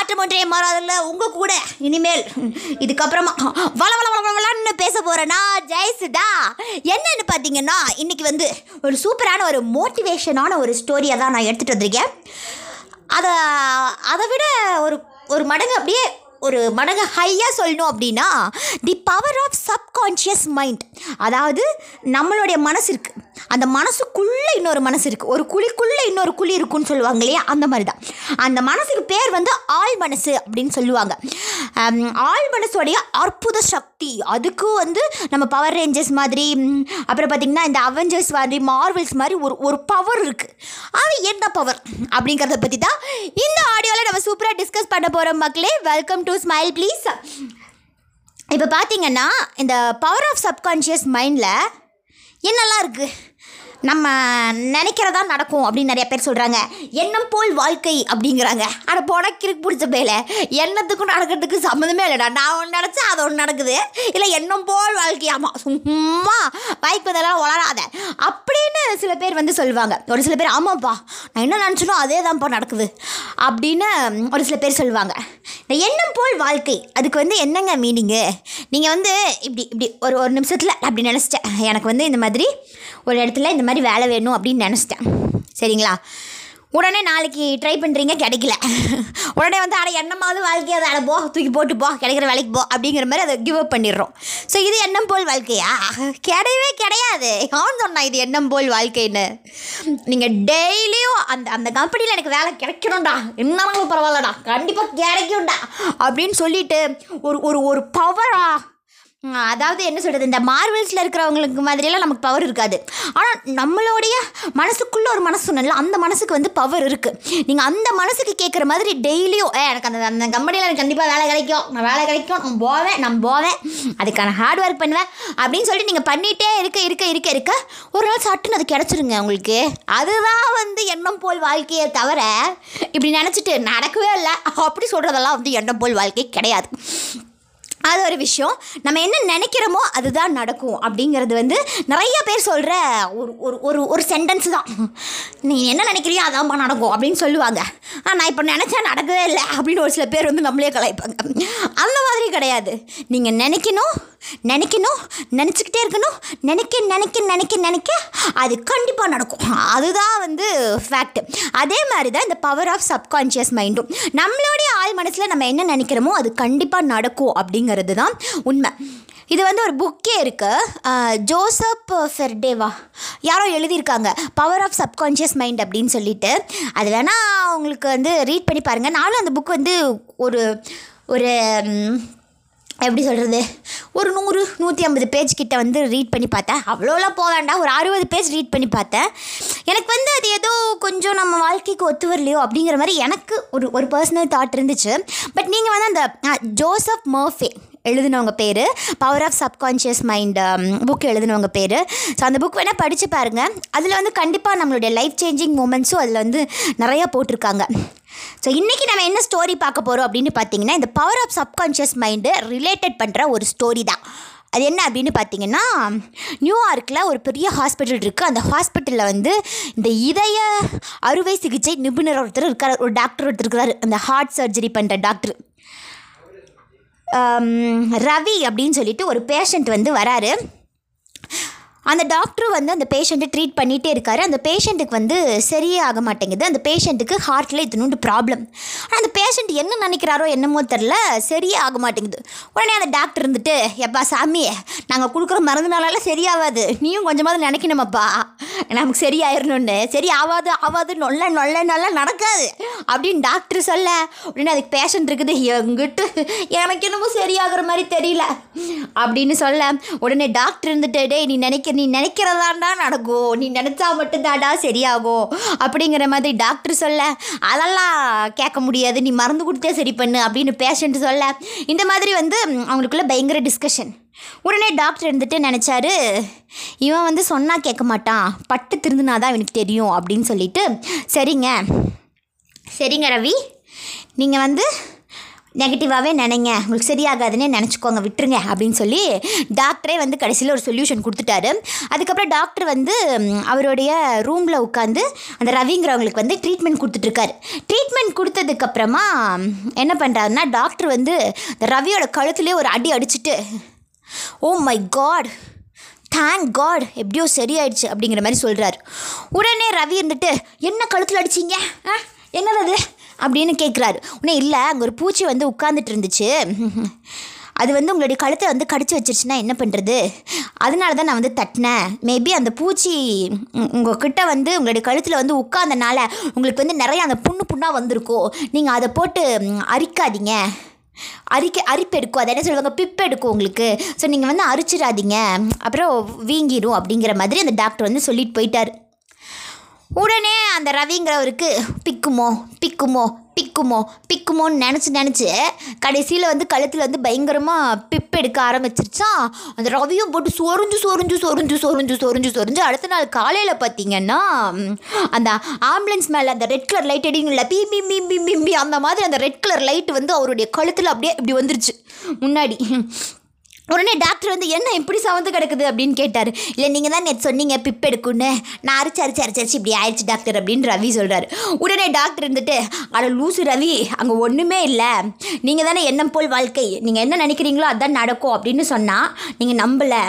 மாற்றம் ஒன்றே மாறாதல்ல உங்கள் கூட இனிமேல் இதுக்கப்புறமா வள வள வள வள வளன்னு பேச போகிறேன்னா ஜெயசுதா என்னன்னு பார்த்தீங்கன்னா இன்னைக்கு வந்து ஒரு சூப்பரான ஒரு மோட்டிவேஷனான ஒரு ஸ்டோரியை தான் நான் எடுத்துகிட்டு வந்திருக்கேன் அதை அதை விட ஒரு ஒரு மடங்கு அப்படியே ஒரு மடங்கு ஹையாக சொல்லணும் அப்படின்னா the power of subconscious mind அதாவது நம்மளுடைய மனசு இருக்குது அந்த மனசுக்குள்ளே இன்னொரு மனசு இருக்குது ஒரு குழிக்குள்ளே இன்னொரு குழி இருக்குன்னு சொல்லுவாங்க இல்லையா அந்த மாதிரி தான் அந்த மனசுக்கு பேர் வந்து ஆள் மனசு அப்படின்னு சொல்லுவாங்க ஆம், ஆள் மனசோடைய அற்புத சக்தி அதுக்கும் வந்து நம்ம பவர் ரேஞ்சர்ஸ் மாதிரி ம், அப்புறம் பார்த்திங்கன்னா இந்த அவெஞ்சர்ஸ் மாதிரி மார்வல்ஸ் மாதிரி ஒரு ஒரு பவர் இருக்குது அது என்ன பவர் அப்படிங்கிறத பற்றி தான் இந்த ஆடியோவில் நம்ம சூப்பராக டிஸ்கஸ் பண்ண போகிறோம் மக்களே வெல்கம் டு ஸ்மைல் ப்ளீஸ் இப்போ பார்த்தீங்கன்னா இந்த பவர் ஆஃப் சப்கான்ஷியஸ் மைண்டில் என்னெல்லாம் இருக்குது நம்ம நினைக்கிறதா நடக்கும் அப்படின்னு நிறைய பேர் சொல்கிறாங்க எண்ணம் போல் வாழ்க்கை அப்படிங்கிறாங்க அட புடக்கிருக்கு பிடிச்ச பேல எண்ணத்துக்கும் நடக்கிறதுக்கு சம்மந்தமே இல்லைடா நான் ஒன்று நினச்சா அது ஒன்று நடக்குது இல்லை எண்ணம் போல் வாழ்க்கையாமா சும்மா வாய்க்கு வந்தெல்லாம் வளராத அப்படின்னு சில பேர் வந்து சொல்லுவாங்க ஒரு சில பேர் ஆமாப்பா நான் என்ன நினச்சனோ அதே தான்ப்பா நடக்குது அப்படின்னு ஒரு சில பேர் சொல்லுவாங்க இந்த எண்ணம் போல் வாழ்க்கை அதுக்கு வந்து என்னங்க மீனிங்கு நீங்கள் வந்து இப்படி இப்படி ஒரு ஒரு நிமிஷத்தில் அப்படி நினச்சிட்டேன் எனக்கு வந்து இந்த மாதிரி ஒரு இடத்துல இந்த மாதிரி வேலை வேணும் அப்படின்னு நினச்சிட்டேன் சரிங்களா உடனே நாளைக்கு ட்ரை பண்ணுறீங்க கிடைக்கல உடனே வந்து அட எண்ணமாவது வாழ்க்கையை அதை அட போ தூக்கி போட்டு போ கிடைக்கிற வேலைக்கு போ அப்படிங்கிற மாதிரி அதை கிவ் அப் பண்ணிடுறோம் ஸோ இது எண்ணம் போல் வாழ்க்கையா கிடையவே கிடையாது அவன் சொன்னா இது எண்ணம் போல் வாழ்க்கைன்னு நீங்கள் டெய்லியும் அந்த அந்த கம்பெனியில் எனக்கு வேலை கிடைக்கணும்டா என்னன்னாலும் பரவாயில்லடா கண்டிப்பாக கிடைக்கும்டா அப்படின்னு சொல்லிட்டு ஒரு ஒரு ஒரு பவரா அதாவது என்ன சொல்கிறது இந்த மார்வல்ஸில் இருக்கிறவங்களுக்கு மாதிரியெல்லாம் நமக்கு பவர் இருக்காது ஆனால் நம்மளுடைய மனசுக்குள்ளே ஒரு மனசு சொன்னல அந்த மனசுக்கு வந்து பவர் இருக்குது நீங்கள் அந்த மனசுக்கு கேட்குற மாதிரி டெய்லியும் ஏ எனக்கு அந்த அந்த கம்பெனியில் எனக்கு கண்டிப்பாக வேலை கிடைக்கும் நான் வேலை கிடைக்கும் நான் போவேன் நான் போவேன் அதுக்கான ஹார்ட் ஒர்க் பண்ணுவேன் அப்படின்னு சொல்லிட்டு நீங்கள் பண்ணிகிட்டே இருக்க இருக்க இருக்க இருக்க ஒரு நாள் சட்டுன்னு அது கிடச்சிருங்க உங்களுக்கு அதுதான் வந்து எண்ணம் போல் வாழ்க்கையை தவிர இப்படி நினச்சிட்டு நடக்கவே இல்லை அப்படி சொல்கிறதெல்லாம் வந்து எண்ணம் போல் வாழ்க்கை கிடையாது அது ஒரு விஷயம் நம்ம என்ன நினைக்கிறோமோ அதுதான் நடக்கும் அப்படிங்கிறது வந்து நிறைய பேர் சொல்கிற ஒரு ஒரு ஒரு ஒரு சென்டென்ஸ் தான் நீ என்ன நினைக்கிறியோ அதான்ப்பா நடக்கும் அப்படின்னு சொல்லுவாங்க ஆனால் நான் இப்போ நினச்சா நடக்கவே இல்லை அப்படின்னு ஒரு சில பேர் வந்து நம்மளே கலாய்ப்பாங்க அந்த மாதிரி கிடையாது நீங்கள் நினைக்கணும் நினைக்கணும் நினச்சிக்கிட்டே இருக்கணும் நினைக்க நினைக்க நினைக்க நினைக்க அது கண்டிப்பாக நடக்கும் அதுதான் வந்து ஃபேக்ட் அதே மாதிரி தான் இந்த பவர் ஆஃப் சப்கான்ஷியஸ் மைண்டும் நம்மளுடைய ஆள் மனசில் நம்ம என்ன நினைக்கிறோமோ அது கண்டிப்பாக நடக்கும் அப்படிங்கிறது தான் உண்மை இது வந்து ஒரு புக்கே இருக்குது ஜோசப் ஃபெர்டேவா யாரோ எழுதியிருக்காங்க பவர் ஆஃப் சப்கான்ஷியஸ் மைண்ட் அப்படின்னு சொல்லிட்டு அது வேணால் உங்களுக்கு வந்து ரீட் பண்ணி பாருங்கள் நானும் அந்த புக் வந்து ஒரு ஒரு ம், எப்படி சொல்கிறது ஒரு நூறு நூற்றி ஐம்பது பேஜ் கிட்ட வந்து ரீட் பண்ணி பார்த்தேன் அவ்வளோலாம் போக வேண்டாம் ஒரு அறுபது பேஜ் ரீட் பண்ணி பார்த்தேன் எனக்கு வந்து அது ஏதோ கொஞ்சம் நம்ம வாழ்க்கைக்கு ஒத்து வரலையோ அப்படிங்கிற மாதிரி எனக்கு ஒரு ஒரு பர்சனல் தாட் இருந்துச்சு பட் நீங்கள் வந்து அந்த ஆ, ஜோசப் மர்ஃபே எழுதினவங்க பேர் power of subconscious mind book எழுதினவங்க பேர் ஸோ அந்த புக் வேணால் படித்து பாருங்கள் அதில் வந்து கண்டிப்பாக நம்மளுடைய லைஃப் சேஞ்சிங் மூமெண்ட்ஸும் அதில் வந்து நிறையா போட்டிருக்காங்க ஸோ இன்றைக்கி நம்ம என்ன ஸ்டோரி பார்க்க போகிறோம் அப்படின்னு பார்த்தீங்கன்னா இந்த power of subconscious mind related பண்ணுற ஒரு ஸ்டோரி தான் அது என்ன அப்படின்னு பார்த்தீங்கன்னா நியூயார்க்கில் ஒரு பெரிய ஹாஸ்பிட்டல் இருக்குது அந்த ஹாஸ்பிட்டலில் வந்து இந்த இதய அறுவை சிகிச்சை நிபுணர் ஒருத்தர் இருக்கார் ஒரு டாக்டர் ஒருத்தர் இருக்கிறாரு அந்த ஹார்ட் சர்ஜரி பண்ணுற டாக்டர் ரவி அப்படின்னு சொல்லிட்டு ஒரு பேஷண்ட் வந்து வராரு அந்த டாக்டரும் வந்து அந்த பேஷண்ட்டை ட்ரீட் பண்ணிகிட்டே இருக்காரு அந்த பேஷண்ட்டுக்கு வந்து சரியே ஆக மாட்டேங்குது அந்த பேஷண்ட்டுக்கு ஹார்ட்டில் இத்தினூண்டு ப்ராப்ளம் ஆனால் அந்த பேஷண்ட் என்ன நினைக்கிறாரோ என்னமோ தெரில சரியே ஆக மாட்டேங்குது உடனே அந்த டாக்டர் இருந்துட்டு எப்பா சாமி நாங்கள் கொடுக்குற மருந்துனால சரியாகாது நீயும் கொஞ்சமாவது நினைக்கணுமாப்பா நமக்கு சரியாயிரணும்னு சரி ஆகாது ஆகாது நொல்ல நொல்ல நொல்ல நடக்காது அப்படின்னு டாக்டர் சொல்ல உடனே அதுக்கு பேஷண்ட் இருக்குது எங்கிட்டு எனக்கு என்னமோ சரியாகிற மாதிரி தெரியல அப்படின்னு சொல்ல உடனே டாக்டர் இருந்துட்டு டேய் நீ நினைக்க நீ நினைக்கிறதாண்டா நடக்கும் நீ நினச்சா மட்டும்தாடா சரியாகும் அப்படிங்கிற மாதிரி டாக்டர் சொல்ல அதெல்லாம் கேட்க முடியாது நீ மருந்து கொடுத்தே சரி பண்ணு அப்படின்னு பேஷண்ட் சொல்ல இந்த மாதிரி வந்து ம், அவங்களுக்குள்ள பயங்கர டிஸ்கஷன் உடனே டாக்டர் இருந்துட்டு நினச்சாரு இவன் வந்து சொன்னால் கேட்க மாட்டான் பட்டு திருந்தினாதான் இவனுக்கு தெரியும் அப்படின்னு சொல்லிட்டு சரிங்க சரிங்க ரவி நீங்கள் வந்து நெகட்டிவாகவே நினைங்க உங்களுக்கு சரியாகாதுன்னே நினச்சிக்கோங்க விட்டுருங்க அப்படின்னு சொல்லி டாக்டரே வந்து கடைசியில் ஒரு சொல்யூஷன் கொடுத்துட்டாரு அதுக்கப்புறம் டாக்டர் வந்து ம், அவருடைய ரூமில் உட்காந்து அந்த ரவிங்கிறவங்களுக்கு வந்து ட்ரீட்மெண்ட் கொடுத்துட்ருக்காரு ட்ரீட்மெண்ட் கொடுத்ததுக்கப்புறமா என்ன பண்ணுறாருன்னா டாக்டர் வந்து இந்த ரவியோட கழுத்துலேயே ஒரு அடி அடிச்சிட்டு oh my God thank God எப்படியோ சரியாயிடுச்சு அப்படிங்கிற மாதிரி சொல்கிறாரு உடனே ரவி இருந்துட்டு என்ன கழுத்தில் அடிச்சீங்க ஆ என்னது அது அப்படின்னு கேட்குறாரு உடனே இல்லை அங்கே ஒரு பூச்சி வந்து உட்காந்துட்டு இருந்துச்சு அது வந்து உங்களுடைய கழுத்தை வந்து கடிச்சு வச்சிருச்சுன்னா என்ன பண்ணுறது அதனால தான் நான் வந்து தட்டினேன் மேபி அந்த பூச்சி உங்கள் கிட்ட வந்து உங்களுடைய கழுத்தில் வந்து உட்கார்ந்தனால உங்களுக்கு வந்து நிறைய அந்த புண்ணு புண்ணாக வந்திருக்கோ நீங்கள் அதை போட்டு ம், அரிக்காதீங்க அரிக்க அரிப்பு எடுக்கும் அதை என்ன சொல்லுவாங்க பிப்பு எடுக்கும் உங்களுக்கு ஸோ நீங்கள் வந்து அரிச்சிடாதீங்க அப்புறம் வீங்கிரும் அப்படிங்கிற மாதிரி அந்த டாக்டர் வந்து சொல்லிட்டு போயிட்டார் உடனே அந்த ரவிங்கிறவருக்கு பிக்குமோ பிக்குமோ பிக்குமோ பிக்குமோன்னு நினச்சி நினச்சி கடைசியில் வந்து கழுத்தில் வந்து பயங்கரமாக பிப்பு எடுக்க ஆரம்பிச்சிருச்சா அந்த ரவியும் போட்டு சொரிஞ்சு சொரிஞ்சு சொரிஞ்சு சொரிஞ்சு சொரிஞ்சு சொரிஞ்சு அடுத்த நாள் காலையில் பார்த்தீங்கன்னா ம், அந்த ஆம்புலன்ஸ் மேலே அந்த ரெட் கலர் லைட் அடிக்கல பி பி பி பி பி பி அந்த மாதிரி அந்த ரெட் கலர் லைட் வந்து அவருடைய கழுத்தில் அப்படியே இப்படி வந்துருச்சு முன்னாடி உடனே டாக்டர் வந்து என்ன இப்படி சவந்து கிடக்குது அப்படின்னு கேட்டார் இல்லை நீங்கள் தான் நேற்று சொன்னீங்க பிப் எடுக்குன்னு நான் அரிச்சு அரிச்சு அரிச்சு அரிச்சு இப்படி ஆயிடுச்சு டாக்டர் அப்படின்னு ரவி சொல்கிறாரு உடனே டாக்டர் இருந்துட்டு அட லூசு ரவி அங்கே ஒன்றுமே இல்லை நீங்கள் தானே எண்ணம் போல் வாழ்க்கை நீங்கள் என்ன நினைக்கிறீங்களோ அதான் நடக்கும் அப்படின்னு சொன்னால் நீங்கள் நம்பலை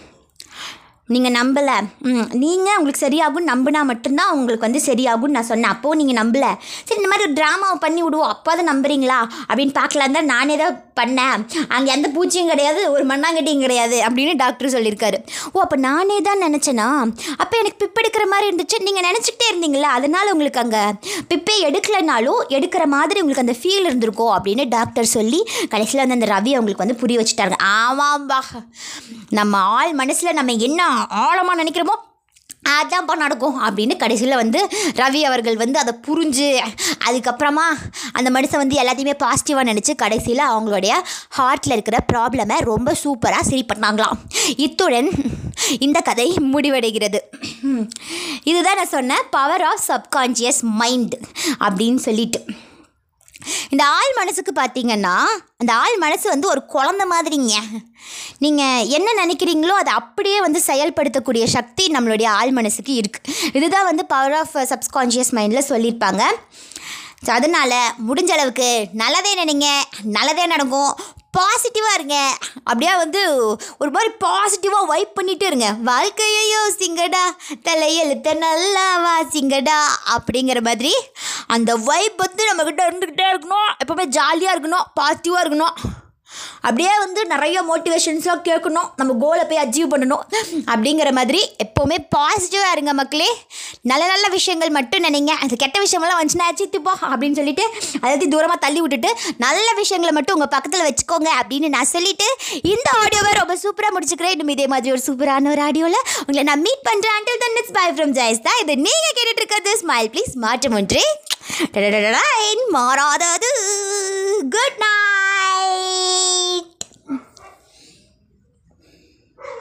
நீங்கள் நம்பலை ம் நீங்கள் உங்களுக்கு சரியாகும்னு நம்பினா மட்டும்தான் உங்களுக்கு வந்து சரியாகும்னு நான் சொன்னேன் அப்போது நீங்கள் நம்பலை சரி இந்த மாதிரி ஒரு ட்ராமாவை பண்ணி விடுவோம் அப்போ அதை நம்புறீங்களா அப்படின்னு பார்க்கலாம் தான் நானே தான் பண்ணேன் அங்கே எந்த பூச்சியும் கிடையாது ஒரு மண்ணாங்கட்டியும் கிடையாது அப்படின்னு டாக்டர் சொல்லியிருக்காரு ஓ அப்போ நானே தான் நினச்சேனா அப்போ எனக்கு பிப் எடுக்கிற மாதிரி இருந்துச்சு நீங்கள் நினச்சிக்கிட்டே இருந்தீங்களா அதனால் உங்களுக்கு அங்கே பிப்பே எடுக்கலைனாலும் எடுக்கிற மாதிரி உங்களுக்கு அந்த ஃபீல் இருந்திருக்கோ அப்படின்னு டாக்டர் சொல்லி கடைசியில் வந்து அந்த ரவி அவங்களுக்கு வந்து புரிய வச்சுட்டாங்க ஆமாம்பா நம்ம ஆள் மனசில் நம்ம என்ன ஆழமாக நினைக்கிறோமோ அதான்ப்பா நடக்கும் அப்படின்னு கடைசியில் வந்து ரவி அவர்கள் வந்து அதை புரிஞ்சு அதுக்கப்புறமா அந்த மனுஷன் வந்து எல்லாத்தையுமே பாசிட்டிவாக நினச்சி கடைசியில் அவங்களுடைய ஹார்ட்டில் இருக்கிற ப்ராப்ளமை ரொம்ப சூப்பராக சரி பண்ணாங்களாம் இத்துடன் இந்த கதை முடிவடைகிறது இதுதான் நான் சொன்னேன் பவர் ஆஃப் சப்கான்ஷியஸ் மைண்ட் அப்படின்னு சொல்லிட்டு இந்த ஆள் மனசுக்கு பார்த்தீங்கன்னா அந்த ஆள் மனசு வந்து ஒரு குழந்த மாதிரிங்க நீங்கள் என்ன நினைக்கிறீங்களோ அதை அப்படியே வந்து செயல்படுத்தக்கூடிய சக்தி நம்மளுடைய ஆள் மனசுக்கு இருக்குது இதுதான் வந்து பவர் ஆஃப் சப்கான்ஷியஸ் மைண்டில் சொல்லியிருப்பாங்க ஸோ அதனால் முடிஞ்ச அளவுக்கு நல்லதே நினைங்க நல்லதே நடக்கும் பாசிட்டிவாக இருங்க அப்படியே வந்து ஒரு மாதிரி பாசிட்டிவாக வைப் பண்ணிகிட்டே இருங்க வாழ்க்கையையோ சிங்கடா தலையெழுத்த நல்லா வாசிங்கடா அப்படிங்கிற மாதிரி அந்த வைப் வந்து நம்மக்கிட்ட இருந்துக்கிட்டே இருக்கணும் எப்போவுமே ஜாலியாக இருக்கணும் பாசிட்டிவாக இருக்கணும் அப்படியே வந்து நிறைய மோட்டிவேஷன்ஸாக கேட்கணும் நம்ம கோலை போய் அச்சீவ் பண்ணணும் அப்படிங்கிற மாதிரி எப்போவுமே பாசிட்டிவாக இருங்க மக்களே நல்ல நல்ல விஷயங்கள் மட்டும் நினைங்க அது கெட்ட விஷயங்கள்லாம் வந்துச்சுன்னா அச்சித்துப்போ அப்படின்னு சொல்லிட்டு அதாவது தூரமாக தள்ளி விட்டுட்டு நல்ல விஷயங்களை மட்டும் உங்கள் பக்கத்தில் வச்சுக்கோங்க அப்படின்னு நான் சொல்லிட்டு இந்த ஆடியோவை ரொம்ப சூப்பராக முடிச்சுக்கிறேன் இன்னும் இதே மாதிரி ஒரு சூப்பரான ஒரு ஆடியோவில் உங்களை நான் மீட் பண்ணுறேன் until then it's bye from Jayas தான் இது நீங்கள் கேட்டுட்டு இருக்கிறது ஸ்மைல் ப்ளீஸ் மாற்றம் ஒன்றே டடடடடா, என் மாறாதது குட் நைட்